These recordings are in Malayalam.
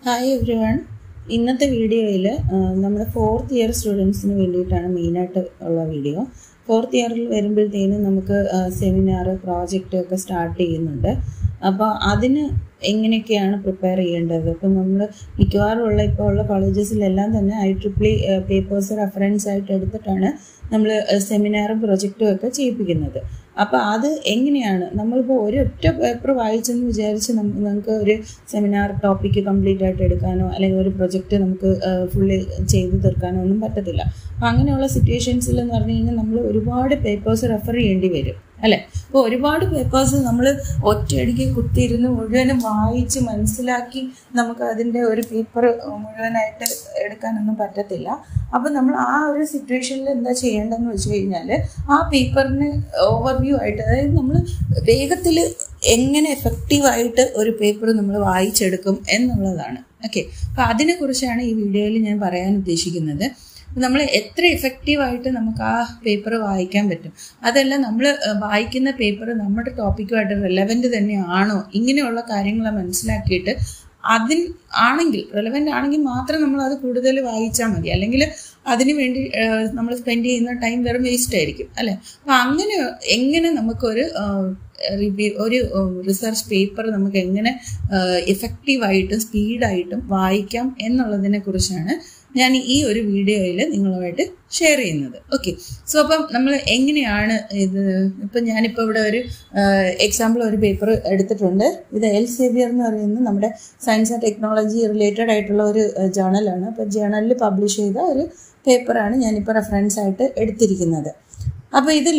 ഹായ് എവ്രി വൺ ഇന്നത്തെ വീഡിയോയിൽ നമ്മുടെ ഫോർത്ത് ഇയർ സ്റ്റുഡൻസിന് വേണ്ടിയിട്ടാണ് മെയിനായിട്ട് ഉള്ള വീഡിയോ ഫോർത്ത് ഇയറിൽ വരുമ്പോഴത്തേനും നമുക്ക് സെമിനാർ പ്രോജക്റ്റ് ഒക്കെ സ്റ്റാർട്ട് ചെയ്യുന്നുണ്ട് അപ്പോൾ അതിന് എങ്ങനെയൊക്കെയാണ് പ്രിപ്പയർ ചെയ്യേണ്ടത് അപ്പം നമ്മൾ മിക്കവാറും ഉള്ള ഇപ്പോൾ ഉള്ള കോളേജസിലെല്ലാം തന്നെ ഐ ട്രിപ്പിളി പേപ്പേഴ്സ് റെഫറൻസ് ആയിട്ട് എടുത്തിട്ടാണ് നമ്മൾ സെമിനാറും പ്രൊജക്റ്റും ഒക്കെ ചെയ്യിപ്പിക്കുന്നത് അപ്പോൾ അത് എങ്ങനെയാണ് നമ്മളിപ്പോൾ ഒരൊറ്റ പേപ്പർ വായിച്ചെന്ന് വിചാരിച്ച് നമുക്ക് ഒരു സെമിനാർ ടോപ്പിക്ക് കംപ്ലീറ്റ് ആയിട്ട് എടുക്കാനോ അല്ലെങ്കിൽ ഒരു പ്രൊജക്റ്റ് നമുക്ക് ഫുള്ളി ചെയ്ത് തീർക്കാനോ ഒന്നും പറ്റത്തില്ല അപ്പോൾ അങ്ങനെയുള്ള സിറ്റുവേഷൻസിൽ എന്ന് പറഞ്ഞു കഴിഞ്ഞാൽ നമ്മൾ ഒരുപാട് പേപ്പേഴ്സ് റെഫർ ചെയ്യേണ്ടി വരും അല്ലേ അപ്പോൾ ഒരുപാട് പേപ്പേഴ്സ് നമ്മൾ ഒറ്റയടിക്ക് കുത്തിയിരുന്ന് മുഴുവനും വായിച്ച് മനസ്സിലാക്കി നമുക്ക് അതിൻ്റെ ഒരു പേപ്പർ മുഴുവനായിട്ട് എടുക്കാനൊന്നും പറ്റത്തില്ല അപ്പം നമ്മൾ ആ ഒരു സിറ്റുവേഷനിൽ എന്താ ചെയ്യേണ്ടതെന്ന് വെച്ച് കഴിഞ്ഞാൽ ആ പേപ്പറിന് ഓവർവ്യൂ ആയിട്ട് അതായത് നമ്മൾ വേഗത്തിൽ എങ്ങനെ എഫക്റ്റീവായിട്ട് ഒരു പേപ്പർ നമ്മൾ വായിച്ചെടുക്കും എന്നുള്ളതാണ് ഓക്കെ അപ്പോൾ അതിനെക്കുറിച്ചാണ് ഈ വീഡിയോയിൽ ഞാൻ പറയാൻ ഉദ്ദേശിക്കുന്നത് നമ്മൾ എത്ര എഫക്റ്റീവായിട്ട് നമുക്ക് ആ പേപ്പർ വായിക്കാൻ പറ്റും അതല്ല നമ്മൾ വായിക്കുന്ന പേപ്പർ നമ്മുടെ ടോപ്പിക്കുമായിട്ട് റെലവൻറ്റ് തന്നെയാണോ ഇങ്ങനെയുള്ള കാര്യങ്ങൾ മനസ്സിലാക്കിയിട്ട് അതിൽ ആണെങ്കിൽ റെലവൻ്റ് ആണെങ്കിൽ മാത്രം നമ്മൾ അത് കൂടുതൽ വായിച്ചാൽ മതി അല്ലെങ്കിൽ അതിന് വേണ്ടി നമ്മൾ സ്പെൻഡ് ചെയ്യുന്ന ടൈം വെറും വേസ്റ്റ് ആയിരിക്കും അല്ലേ അപ്പം അങ്ങനെ എങ്ങനെ നമുക്കൊരു റിവ്യൂ ഒരു റിസർച്ച് പേപ്പർ നമുക്ക് എങ്ങനെ എഫക്റ്റീവായിട്ടും സ്പീഡായിട്ടും വായിക്കാം എന്നുള്ളതിനെ കുറിച്ചാണ് ഞാൻ ഈ ഒരു വീഡിയോയിൽ നിങ്ങളുമായിട്ട് ഷെയർ ചെയ്യുന്നത് ഓക്കെ സോ അപ്പം നമ്മൾ എങ്ങനെയാണ് ഇത് ഇപ്പം ഞാനിപ്പോൾ ഇവിടെ ഒരു എക്സാമ്പിൾ ഒരു പേപ്പർ എടുത്തിട്ടുണ്ട് ഇത് എൽ സേവിയർ എന്ന് പറയുന്നത് നമ്മുടെ സയൻസ് ആൻഡ് ടെക്നോളജി റിലേറ്റഡ് ആയിട്ടുള്ള ഒരു ജേണലാണ് അപ്പോൾ ജേണലിൽ പബ്ലിഷ് ചെയ്ത ഒരു പേപ്പറാണ് ഞാനിപ്പോൾ റെഫറൻസ് ആയിട്ട് എടുത്തിരിക്കുന്നത് അപ്പോൾ ഇതിൽ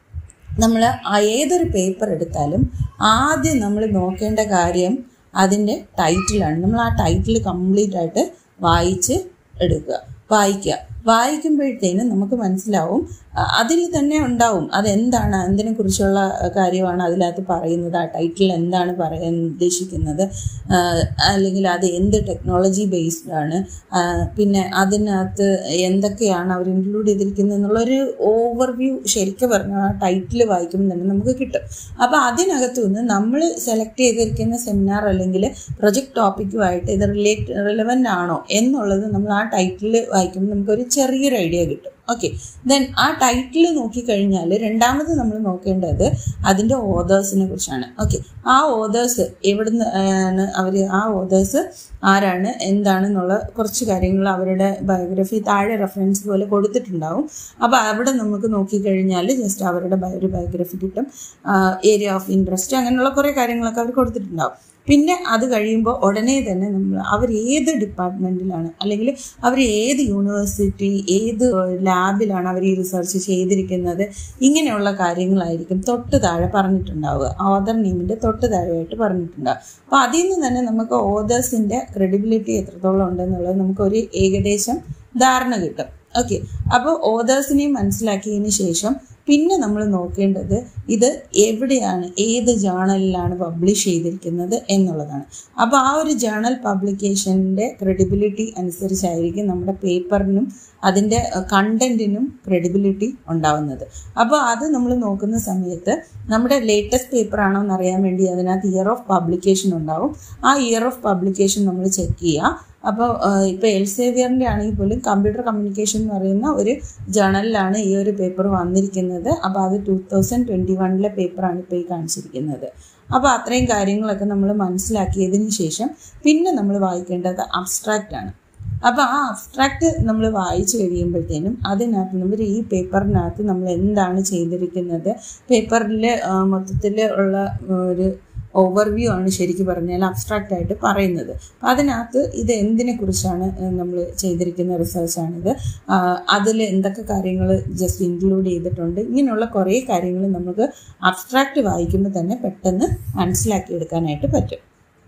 നമ്മൾ ഏതൊരു പേപ്പർ എടുത്താലും ആദ്യം നമ്മൾ നോക്കേണ്ട കാര്യം അതിൻ്റെ ടൈറ്റിലാണ് നമ്മൾ ആ ടൈറ്റിൽ കംപ്ലീറ്റ് ആയിട്ട് വായിച്ച് എടുക്കുക വായിക്കുക വായിക്കുമ്പോഴത്തേനും നമുക്ക് മനസ്സിലാവും അതിൽ തന്നെ ഉണ്ടാവും അതെന്താണ് എന്തിനെ കുറിച്ചുള്ള കാര്യമാണ് അതിനകത്ത് പറയുന്നത് ആ ടൈറ്റിൽ എന്താണ് പറയാൻ ഉദ്ദേശിക്കുന്നത് അല്ലെങ്കിൽ അത് എന്ത് ടെക്നോളജി ബേസ്ഡ് ആണ് പിന്നെ അതിനകത്ത് എന്തൊക്കെയാണ് അവർ ഇൻക്ലൂഡ് ചെയ്തിരിക്കുന്നത് എന്നുള്ളൊരു ഓവർവ്യൂ ശരിക്കും പറഞ്ഞാൽ ആ ടൈറ്റിൽ വായിക്കുമ്പോൾ തന്നെ നമുക്ക് കിട്ടും അപ്പോൾ അതിനകത്തു നിന്ന് നമ്മൾ സെലക്ട് ചെയ്തിരിക്കുന്ന സെമിനാർ അല്ലെങ്കിൽ പ്രൊജക്ട് ടോപ്പിക്കുമായിട്ട് ഇത് റിലേറ്റ് റിലവൻ്റ് ആണോ എന്നുള്ളത് നമ്മൾ ആ ടൈറ്റിൽ വായിക്കുമ്പോൾ നമുക്കൊരു ചെറിയൊരു ഐഡിയ കിട്ടും ഓക്കെ ദെൻ ആ ടൈറ്റിൽ നോക്കിക്കഴിഞ്ഞാൽ രണ്ടാമത് നമ്മൾ നോക്കേണ്ടത് അതിൻ്റെ ഓതേഴ്സിനെ കുറിച്ചാണ് ഓക്കെ ആ ഓതേഴ്സ് എവിടുന്ന് ആണ് അവർ ആ ഓതേഴ്സ് ആരാണ് എന്താണെന്നുള്ള കുറച്ച് കാര്യങ്ങൾ അവരുടെ ബയോഗ്രഫി താഴെ റെഫറൻസ് പോലെ കൊടുത്തിട്ടുണ്ടാവും അപ്പോൾ അവിടെ നമുക്ക് നോക്കിക്കഴിഞ്ഞാൽ ജസ്റ്റ് അവരുടെ ഒരു ബയോഗ്രഫി കിട്ടും ഏരിയ ഓഫ് ഇൻട്രസ്റ്റ് അങ്ങനെയുള്ള കുറേ കാര്യങ്ങളൊക്കെ അവർ കൊടുത്തിട്ടുണ്ടാവും പിന്നെ അത് കഴിയുമ്പോൾ ഉടനെ തന്നെ നമ്മൾ അവർ ഏത് ഡിപ്പാർട്ട്മെൻറ്റിലാണ് അല്ലെങ്കിൽ അവർ ഏത് യൂണിവേഴ്സിറ്റി ഏത് ലാബിലാണ് അവർ ഈ റിസർച്ച് ചെയ്തിരിക്കുന്നത് ഇങ്ങനെയുള്ള കാര്യങ്ങളായിരിക്കും തൊട്ട് താഴെ പറഞ്ഞിട്ടുണ്ടാവുക ഓദർ നെയിമിൻ്റെ തൊട്ട് താഴെയായിട്ട് പറഞ്ഞിട്ടുണ്ടാവും അപ്പോൾ അതിൽ നിന്ന് തന്നെ നമുക്ക് ഓതേഴ്സിൻ്റെ ക്രെഡിബിലിറ്റി എത്രത്തോളം ഉണ്ടെന്നുള്ളത് നമുക്കൊരു ഏകദേശം ധാരണ കിട്ടും ഓക്കെ അപ്പോൾ ഓതേഴ്സിനെയും മനസ്സിലാക്കിയതിന് ശേഷം പിന്നെ നമ്മൾ നോക്കേണ്ടത് ഇത് എവിടെയാണ് ഏത് ജേണലിലാണ് പബ്ലിഷ് ചെയ്തിരിക്കുന്നത് എന്നുള്ളതാണ് അപ്പോൾ ആ ഒരു ജേണൽ പബ്ലിക്കേഷൻ്റെ ക്രെഡിബിലിറ്റി അനുസരിച്ചായിരിക്കും നമ്മുടെ പേപ്പറിനും അതിൻ്റെ കണ്ടന്റിനും ക്രെഡിബിലിറ്റി ഉണ്ടാവുന്നത് അപ്പോൾ അത് നമ്മൾ നോക്കുന്ന സമയത്ത് നമ്മുടെ ലേറ്റസ്റ്റ് പേപ്പർ ആണോ എന്ന് അറിയാൻ വേണ്ടി അതിനകത്ത് ഇയർ ഓഫ് പബ്ലിക്കേഷൻ ഉണ്ടാവും ആ ഇയർ ഓഫ് പബ്ലിക്കേഷൻ നമ്മൾ ചെക്ക് ചെയ്യുക അപ്പോൾ ഇപ്പോൾ എൽ സേവിയറിൻ്റെ ആണെങ്കിൽ പോലും കമ്പ്യൂട്ടർ കമ്മ്യൂണിക്കേഷൻ എന്ന് പറയുന്ന ഒരു ജേണലിലാണ് ഈ ഒരു പേപ്പർ വന്നിരിക്കുന്നത് അപ്പോൾ അത് ടു തൗസൻഡ് ട്വൻറ്റി വണ്ണിലെ പേപ്പറാണ് ഇപ്പോൾ ഈ കാണിച്ചിരിക്കുന്നത് അപ്പോൾ അത്രയും കാര്യങ്ങളൊക്കെ നമ്മൾ മനസ്സിലാക്കിയതിന് ശേഷം പിന്നെ നമ്മൾ വായിക്കേണ്ടത് അബ്സ്ട്രാക്റ്റ് ആണ് അപ്പോൾ ആ അബ്സ്ട്രാക്റ്റ് നമ്മൾ വായിച്ചു കഴിയുമ്പോഴത്തേനും അതിനകത്ത് നമ്മൾ ഈ പേപ്പറിനകത്ത് നമ്മൾ എന്താണ് ചെയ്തിരിക്കുന്നത് പേപ്പറിൽ മൊത്തത്തിൽ ഉള്ള ഒരു ഓവർവ്യൂ ആണ് ശരിക്കും പറഞ്ഞാൽ അബ്സ്ട്രാക്റ്റ് ആയിട്ട് പറയുന്നത് അതിനകത്ത് ഇത് എന്തിനെ കുറിച്ചാണ് നമ്മൾ ചെയ്തിരിക്കുന്ന റിസർച്ചാണിത് അതിൽ എന്തൊക്കെ കാര്യങ്ങൾ ജസ്റ്റ് ഇൻക്ലൂഡ് ചെയ്തിട്ടുണ്ട് ഇങ്ങനെയുള്ള കുറേ കാര്യങ്ങൾ നമുക്ക് അബ്സ്ട്രാക്റ്റ് വായിക്കുമ്പോൾ തന്നെ പെട്ടെന്ന് മനസ്സിലാക്കിയെടുക്കാനായിട്ട് പറ്റും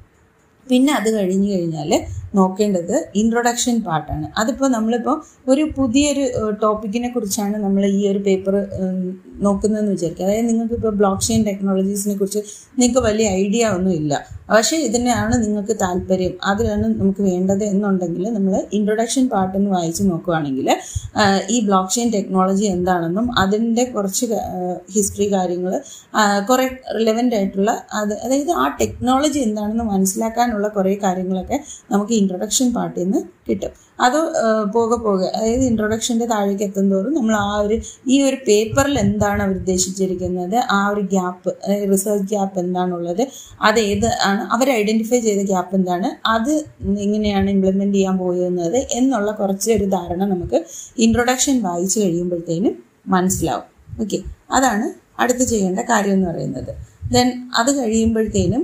പിന്നെ അത് കഴിഞ്ഞ് കഴിഞ്ഞാൽ നോക്കേണ്ടത് ഇൻട്രൊഡക്ഷൻ പാർട്ടാണ് അതിപ്പോൾ നമ്മളിപ്പോൾ ഒരു പുതിയൊരു ടോപ്പിക്കിനെ കുറിച്ചാണ് നമ്മൾ ഈ ഒരു പേപ്പർ നോക്കുന്നതെന്ന് വിചാരിക്കുക അതായത് നിങ്ങൾക്ക് ഇപ്പോൾ ബ്ലോക്ക് ചെയിൻ ടെക്നോളജീസിനെ കുറിച്ച് നിങ്ങൾക്ക് വലിയ ഐഡിയ ഒന്നും ഇല്ല പക്ഷേ ഇതിനെയാണ് നിങ്ങൾക്ക് താല്പര്യം അതിലാണ് നമുക്ക് വേണ്ടത് എന്നുണ്ടെങ്കിൽ നമ്മൾ ഇൻട്രൊഡക്ഷൻ പാർട്ട് എന്ന് വായിച്ച് നോക്കുകയാണെങ്കിൽ ഈ ബ്ലോക്ക് ചെയിൻ ടെക്നോളജി എന്താണെന്നും അതിൻ്റെ കുറച്ച് ഹിസ്റ്ററി കാര്യങ്ങൾ കുറേ റിലവൻ്റ് ആയിട്ടുള്ള അത് അതായത് ആ ടെക്നോളജി എന്താണെന്ന് മനസ്സിലാക്കാനുള്ള കുറേ കാര്യങ്ങളൊക്കെ നമുക്ക് ഇൻട്രൊഡക്ഷൻ പാർട്ടിൽ നിന്ന് കിട്ടും അത് പോകെ പോകെ അതായത് ഇൻട്രൊഡക്ഷൻ്റെ താഴേക്ക് എത്തുന്തോറും നമ്മൾ ആ ഒരു ഈ ഒരു പേപ്പറിൽ എന്താണ് അവർ ഉദ്ദേശിച്ചിരിക്കുന്നത് ആ ഒരു ഗ്യാപ്പ് റിസർച്ച് ഗ്യാപ്പ് എന്താണുള്ളത് അത് ഏത് ആണ് അവർ ഐഡൻറ്റിഫൈ ചെയ്ത ഗ്യാപ്പ് എന്താണ് അത് എങ്ങനെയാണ് ഇംപ്ലിമെൻ്റ് ചെയ്യാൻ പോകുന്നത് എന്നുള്ള കുറച്ച് ഒരു ധാരണ നമുക്ക് ഇൻട്രൊഡക്ഷൻ വായിച്ചു കഴിയുമ്പോഴത്തേനും മനസ്സിലാവും ഓക്കെ അതാണ് അടുത്ത് ചെയ്യേണ്ട കാര്യം എന്ന് പറയുന്നത് ദെൻ അത് കഴിയുമ്പോഴത്തേനും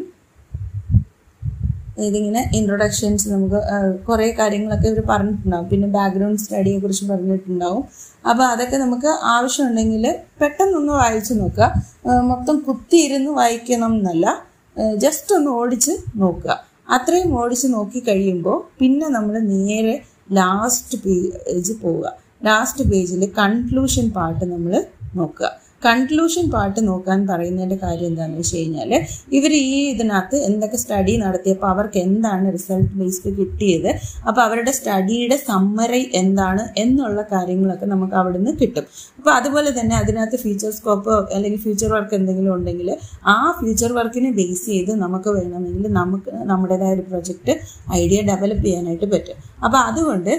ഇതിങ്ങനെ ഇൻട്രൊഡക്ഷൻസ് നമുക്ക് കുറേ കാര്യങ്ങളൊക്കെ ഇവർ പറഞ്ഞിട്ടുണ്ടാവും പിന്നെ ബാക്ക്ഗ്രൗണ്ട് സ്റ്റഡിയെ കുറിച്ച് പറഞ്ഞിട്ടുണ്ടാവും അപ്പോൾ അതൊക്കെ നമുക്ക് ആവശ്യമുണ്ടെങ്കിൽ പെട്ടെന്നൊന്ന് വായിച്ചു നോക്കുക മൊത്തം കുത്തിയിരുന്ന് വായിക്കണം എന്നല്ല ജസ്റ്റ് ഒന്ന് ഓടിച്ച് നോക്കുക അത്രയും ഓടിച്ച് നോക്കി കഴിയുമ്പോൾ പിന്നെ നമ്മൾ നേരെ ലാസ്റ്റ് പേജ് പോവുക ലാസ്റ്റ് പേജിൽ കൺക്ലൂഷൻ പാർട്ട് നമ്മൾ നോക്കുക കൺക്ലൂഷൻ പാർട്ട് നോക്കാൻ പറയുന്നതിൻ്റെ കാര്യം എന്താണെന്ന് വെച്ച് കഴിഞ്ഞാൽ ഇവർ ഈ ഇതിനകത്ത് എന്തൊക്കെ സ്റ്റഡി നടത്തിയപ്പോൾ അവർക്ക് എന്താണ് റിസൾട്ട് ബേസ്ഡ് കിട്ടിയത് അപ്പോൾ അവരുടെ സ്റ്റഡിയുടെ സമ്മറി എന്താണ് എന്നുള്ള കാര്യങ്ങളൊക്കെ നമുക്ക് അവിടെ നിന്ന് കിട്ടും അപ്പോൾ അതുപോലെ തന്നെ അതിനകത്ത് ഫ്യൂച്ചർ സ്കോപ്പ് അല്ലെങ്കിൽ ഫ്യൂച്ചർ വർക്ക് എന്തെങ്കിലും ഉണ്ടെങ്കിൽ ആ ഫ്യൂച്ചർ വർക്കിനെ ബേസ് ചെയ്ത് നമുക്ക് വേണമെങ്കിൽ നമുക്ക് നമ്മുടേതായ ഒരു പ്രൊജക്റ്റ് ഐഡിയ ഡെവലപ്പ് ചെയ്യാനായിട്ട് പറ്റും അപ്പോൾ അതുകൊണ്ട്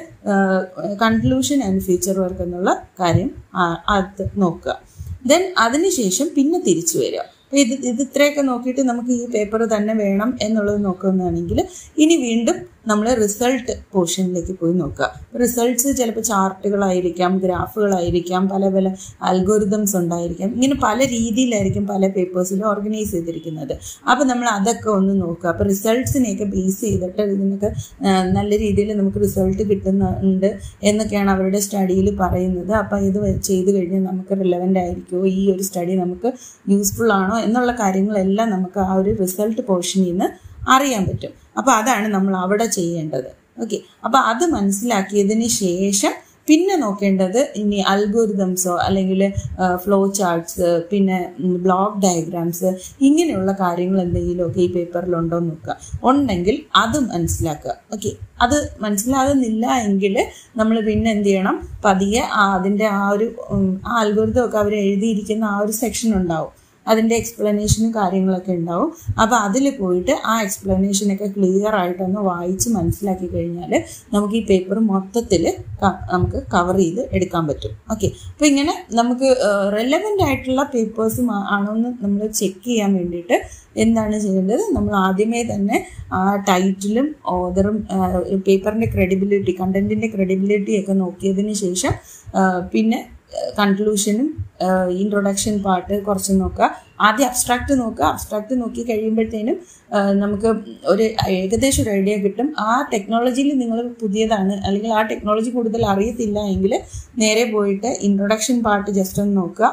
കൺക്ലൂഷൻ ആൻഡ് ഫ്യൂച്ചർ വർക്ക് എന്നുള്ള കാര്യം അത് നോക്കുക ദെൻ അതിനുശേഷം പിന്നെ തിരിച്ചു വരിക അപ്പോൾ ഇത് ഇത് ഇത്രയൊക്കെ നോക്കിയിട്ട് നമുക്ക് ഈ പേപ്പർ തന്നെ വേണം എന്നുള്ളത് നോക്കുന്നതാണെങ്കിൽ ഇനി വീണ്ടും നമ്മൾ റിസൾട്ട് പോർഷനിലേക്ക് പോയി നോക്കുക റിസൾട്ട്സ് ചിലപ്പോൾ ചാർട്ടുകളായിരിക്കാം ഗ്രാഫുകളായിരിക്കാം പല പല അൽഗോരിതംസ് ഉണ്ടായിരിക്കാം ഇങ്ങനെ പല രീതിയിലായിരിക്കും പല പേപ്പേഴ്സിലും ഓർഗനൈസ് ചെയ്തിരിക്കുന്നത് അപ്പോൾ നമ്മൾ അതൊക്കെ ഒന്ന് നോക്കുക അപ്പോൾ റിസൾട്ട്സിനെയൊക്കെ ബേസ് ചെയ്തിട്ട് ഇതിനൊക്കെ നല്ല രീതിയിൽ നമുക്ക് റിസൾട്ട് കിട്ടുന്നുണ്ട് എന്നൊക്കെയാണ് അവരുടെ സ്റ്റഡിയിൽ പറയുന്നത് അപ്പോൾ ഇത് ചെയ്ത് കഴിഞ്ഞാൽ നമുക്ക് റിലവൻ്റ് ആയിരിക്കുമോ ഈ ഒരു സ്റ്റഡി നമുക്ക് യൂസ്ഫുൾ ആണോ എന്നുള്ള കാര്യങ്ങളെല്ലാം നമുക്ക് ആ ഒരു റിസൾട്ട് പോർഷനിൽ നിന്ന് അറിയാൻ പറ്റും അപ്പോൾ അതാണ് നമ്മൾ അവിടെ ചെയ്യേണ്ടത് ഓക്കെ അപ്പോൾ അത് മനസ്സിലാക്കിയതിന് ശേഷം പിന്നെ നോക്കേണ്ടത് ഇനി അൽഗോരിതംസോ അല്ലെങ്കിൽ ഫ്ലോ ചാർട്ട്സ് പിന്നെ ബ്ലോക്ക് ഡയഗ്രാംസ് ഇങ്ങനെയുള്ള കാര്യങ്ങൾ എന്തെങ്കിലുമൊക്കെ ഈ പേപ്പറിലുണ്ടോ എന്ന് നോക്കുക ഉണ്ടെങ്കിൽ അത് മനസ്സിലാക്കുക ഓക്കെ അത് മനസ്സിലാകുന്നില്ല എങ്കിൽ നമ്മൾ പിന്നെ എന്ത് ചെയ്യണം പതിയെ അതിൻ്റെ ആ ഒരു ആ അൽഗോരിതം ഒക്കെ അവർ എഴുതിയിരിക്കുന്ന ആ ഒരു സെക്ഷൻ ഉണ്ടാവും അതിൻ്റെ എക്സ്പ്ലനേഷനും കാര്യങ്ങളൊക്കെ ഉണ്ടാവും അപ്പോൾ അതിൽ പോയിട്ട് ആ എക്സ്പ്ലനേഷനൊക്കെ ക്ലിയർ ആയിട്ടൊന്ന് വായിച്ച് മനസ്സിലാക്കി കഴിഞ്ഞാൽ നമുക്ക് ഈ പേപ്പർ മൊത്തത്തിൽ നമുക്ക് കവർ ചെയ്ത് എടുക്കാൻ പറ്റും ഓക്കെ അപ്പോൾ ഇങ്ങനെ നമുക്ക് റെലവൻ്റ് ആയിട്ടുള്ള പേപ്പേഴ്സ് ആണോ എന്ന് നമ്മൾ ചെക്ക് ചെയ്യാൻ വേണ്ടിയിട്ട് എന്താണ് ചെയ്യേണ്ടത് നമ്മൾ ആദ്യമേ തന്നെ ആ ടൈറ്റിലും ഓദറും പേപ്പറിൻ്റെ ക്രെഡിബിലിറ്റി കണ്ടൻറ്റിൻ്റെ ക്രെഡിബിലിറ്റി ഒക്കെ നോക്കിയതിന് ശേഷം പിന്നെ കൺക്ലൂഷനും ഇൻട്രൊഡക്ഷൻ പാർട്ട് കുറച്ച് നോക്കുക ആദ്യം അബ്സ്ട്രാക്ട് നോക്കുക അബ്സ്ട്രാക്ട് നോക്കി കഴിയുമ്പോഴത്തേനും നമുക്ക് ഒരു ഏകദേശം ഒരു ഐഡിയ കിട്ടും ആ ടെക്നോളജിയിൽ നിങ്ങൾ പുതിയതാണ് അല്ലെങ്കിൽ ആ ടെക്നോളജി കൂടുതൽ അറിയത്തില്ല എങ്കിൽ നേരെ പോയിട്ട് ഇൻട്രൊഡക്ഷൻ പാർട്ട് ജസ്റ്റ് ഒന്ന് നോക്കുക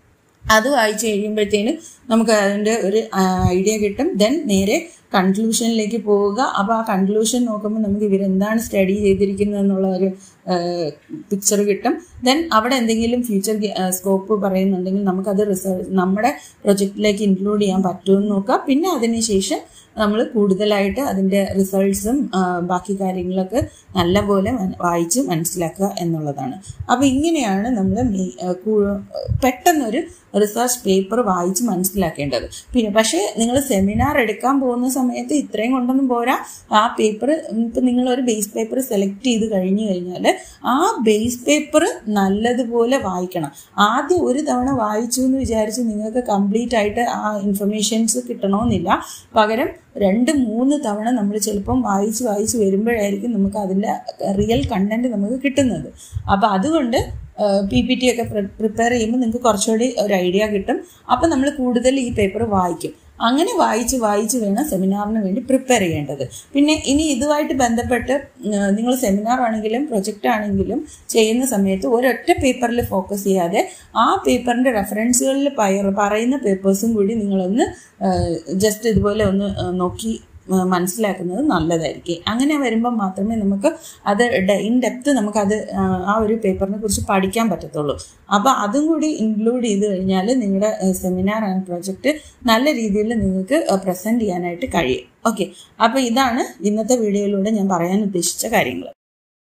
അത് വായിച്ചു കഴിയുമ്പോഴത്തേനും നമുക്ക് അതിൻ്റെ ഒരു ഐഡിയ കിട്ടും ദെൻ നേരെ കൺക്ലൂഷനിലേക്ക് പോവുക അപ്പോൾ ആ കൺക്ലൂഷൻ നോക്കുമ്പോൾ നമുക്ക് ഇവരെന്താണ് സ്റ്റഡി ചെയ്തിരിക്കുന്നത് എന്നുള്ള ഒരു പിക്ചർ കിട്ടും ദെൻ അവിടെ എന്തെങ്കിലും ഫ്യൂച്ചർ സ്കോപ്പ് പറയുന്നുണ്ടെങ്കിൽ നമുക്കത് റിസൾട്ട് നമ്മുടെ പ്രൊജക്റ്റിലേക്ക് ഇൻക്ലൂഡ് ചെയ്യാൻ പറ്റുമെന്ന് നോക്കുക പിന്നെ അതിനുശേഷം നമ്മൾ കൂടുതലായിട്ട് അതിൻ്റെ റിസൾട്ട്സും ബാക്കി കാര്യങ്ങളൊക്കെ നല്ലപോലെ വായിച്ച് മനസ്സിലാക്കുക എന്നുള്ളതാണ് അപ്പോൾ ഇങ്ങനെയാണ് നമ്മൾ പെട്ടെന്നൊരു റിസർച്ച് പേപ്പർ വായിച്ച് മനസ്സിലാക്കേണ്ടത് പിന്നെ പക്ഷേ നിങ്ങൾ സെമിനാർ എടുക്കാൻ പോകുന്ന സമയത്ത് ഇത്രയും കൊണ്ടൊന്നും പോരാ ആ പേപ്പർ ഇപ്പം നിങ്ങളൊരു ബേസ് പേപ്പർ സെലക്ട് ചെയ്ത് കഴിഞ്ഞു കഴിഞ്ഞാൽ ആ ബേസ് പേപ്പർ നല്ലതുപോലെ വായിക്കണം ആദ്യം ഒരു തവണ വായിച്ചു എന്ന് വിചാരിച്ച് നിങ്ങൾക്ക് കംപ്ലീറ്റ് ആയിട്ട് ആ ഇൻഫർമേഷൻസ് കിട്ടണമെന്നില്ല പകരം രണ്ട് മൂന്ന് തവണ നമ്മൾ ചിലപ്പം വായിച്ച് വായിച്ച് വരുമ്പോഴായിരിക്കും നമുക്ക് അതിൻ്റെ റിയൽ കണ്ടന്റ് നമുക്ക് കിട്ടുന്നത് അപ്പോൾ അതുകൊണ്ട് പി പി ടി ഒക്കെ പ്രിപ്പയർ ചെയ്യുമ്പോൾ നിങ്ങൾക്ക് കുറച്ചുകൂടി ഒരു ഐഡിയ കിട്ടും അപ്പം നമ്മൾ കൂടുതൽ ഈ പേപ്പർ വായിക്കും അങ്ങനെ വായിച്ച് വായിച്ച് വേണം സെമിനാറിന് വേണ്ടി പ്രിപ്പയർ ചെയ്യേണ്ടത് പിന്നെ ഇനി ഇതുമായിട്ട് ബന്ധപ്പെട്ട് നിങ്ങൾ സെമിനാർ ആണെങ്കിലും പ്രൊജക്റ്റ് ആണെങ്കിലും ചെയ്യുന്ന സമയത്ത് ഒരൊറ്റ പേപ്പറിൽ ഫോക്കസ് ചെയ്യാതെ ആ പേപ്പറിൻ്റെ റെഫറൻസുകളിൽ പറയുന്ന പേപ്പേഴ്സും കൂടി നിങ്ങളൊന്ന് ജസ്റ്റ് ഇതുപോലെ ഒന്ന് നോക്കി മനസ്സിലാക്കുന്നത് നല്ലതായിരിക്കും അങ്ങനെ വരുമ്പോൾ മാത്രമേ നമുക്ക് അത് ഇൻ ഡെപ്ത് നമുക്കത് ആ ഒരു പേപ്പറിനെ കുറിച്ച് പഠിക്കാൻ പറ്റത്തുള്ളൂ അപ്പോൾ അതും കൂടി ഇൻക്ലൂഡ് ചെയ്ത് കഴിഞ്ഞാൽ നിങ്ങളുടെ സെമിനാർ ആൻഡ് പ്രൊജക്റ്റ് നല്ല രീതിയിൽ നിങ്ങൾക്ക് പ്രസൻറ്റ് ചെയ്യാനായിട്ട് കഴിയും ഓക്കെ അപ്പോൾ ഇതാണ് ഇന്നത്തെ വീഡിയോയിലൂടെ ഞാൻ പറയാൻ ഉദ്ദേശിച്ച കാര്യങ്ങൾ